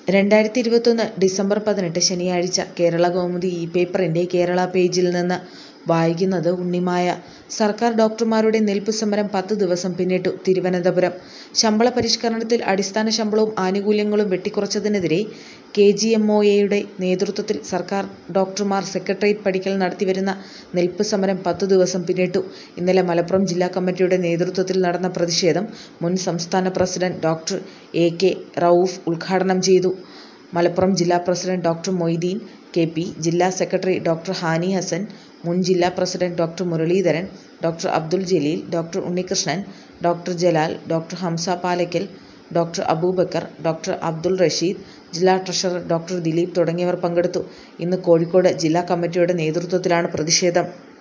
രണ്ടായിരത്തി ഇരുപത്തൊന്ന് ഡിസംബർ പതിനെട്ട് ശനിയാഴ്ച കേരളകൗമുദി ഈ പേപ്പറിൻ്റെ കേരള പേജിൽ നിന്ന് വായിക്കുന്നത് ഉണ്ണിമായ. സർക്കാർ ഡോക്ടർമാരുടെ നിൽപ്പ് സമരം പത്ത് ദിവസം പിന്നിട്ടു തിരുവനന്തപുരം ശമ്പള പരിഷ്കരണത്തിൽ അടിസ്ഥാന ശമ്പളവും ആനുകൂല്യങ്ങളും വെട്ടിക്കുറച്ചതിനെതിരെ കെജിഎംഒഎയുടെ നേതൃത്വത്തിൽ സർക്കാർ ഡോക്ടർമാർ സെക്രട്ടേറിയറ്റ് പടിക്കൽ നടത്തിവരുന്ന നിൽപ്പ് സമരം പത്തു ദിവസം പിന്നിട്ടു. ഇന്നലെ മലപ്പുറം ജില്ലാ കമ്മിറ്റിയുടെ നേതൃത്വത്തിൽ നടന്ന പ്രതിഷേധം മുൻ സംസ്ഥാന president doctor A K Rauf ഉദ്ഘാടനം ചെയ്തു. മലപ്പുറം ജില്ലാ president doctor Moideen K P, ജില്ലാ സെക്രട്ടറി ഡോക്ടർ ഹാനി ഹസൻ, മുൻ ജില്ലാ president doctor Muraleedharan, doctor Abdul Jaleel, doctor Unnikrishnan, doctor Jalal, doctor Hamsa Palakkal, doctor Aboobacker, doctor Abdul Rasheed, ജില്ലാ ട്രഷറർ ഡോക്ടർ ദിലീപ് തുടങ്ങിയവർ പങ്കെടുത്തു. ഇന്ന് കോഴിക്കോട് ജില്ലാ കമ്മിറ്റിയുടെ നേതൃത്വത്തിലാണ് പ്രതിഷേധം.